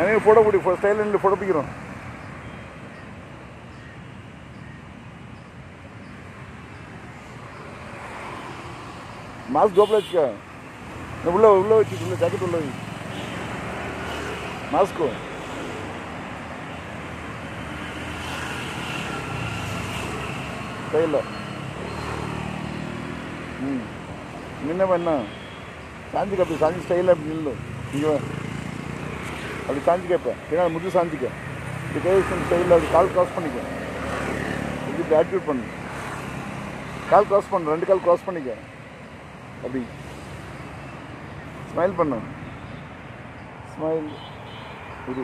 ನನಗೆ ಫೋಟೋ ಬಿಡಿ ಫೋ ಸ್ಟೈಲಲ್ಲಿ ಫೋಟೋ பிடிக்கிறோம் மாஸ்க் கோப்பில் வச்சுக்க இந்த உள்ள உள்ள வச்சு உள்ள ஜாக்கெட் உள்ள வை மாஸ்க்கு ஸ்டைலில் ம் முன்ன பண்ண சாஞ்சிக்க அப்படி சாஞ்சி ஸ்டைலில் அப்படி நில்லு இங்கே வா. அப்படி சாஞ்சி கேட்பேன் பின்னால் முது சாஞ்சிக்க இப்படி கை ஸ்டைலில் அப்படி கால் க்ராஸ் பண்ணிக்க இப்படி இப்படி ஆக்டிவேட் பண்ணு கால் க்ராஸ் பண்ணு ரெண்டு கால் க்ராஸ் பண்ணிக்க அப்படி ஸ்மைல் பண்ணு ஸ்மைல் இது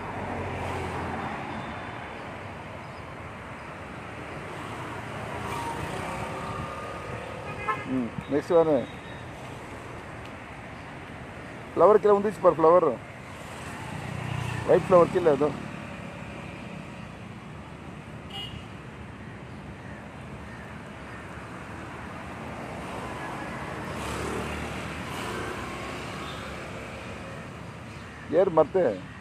ம் நெக்ஸ்ட் வரேன் ஃப்ளவர் கீழே வந்துச்சு பாரு ஃப்ளவர் ஒயிட் ஃப்ளவர் கீழே ஏதோ ஏறு மரத்து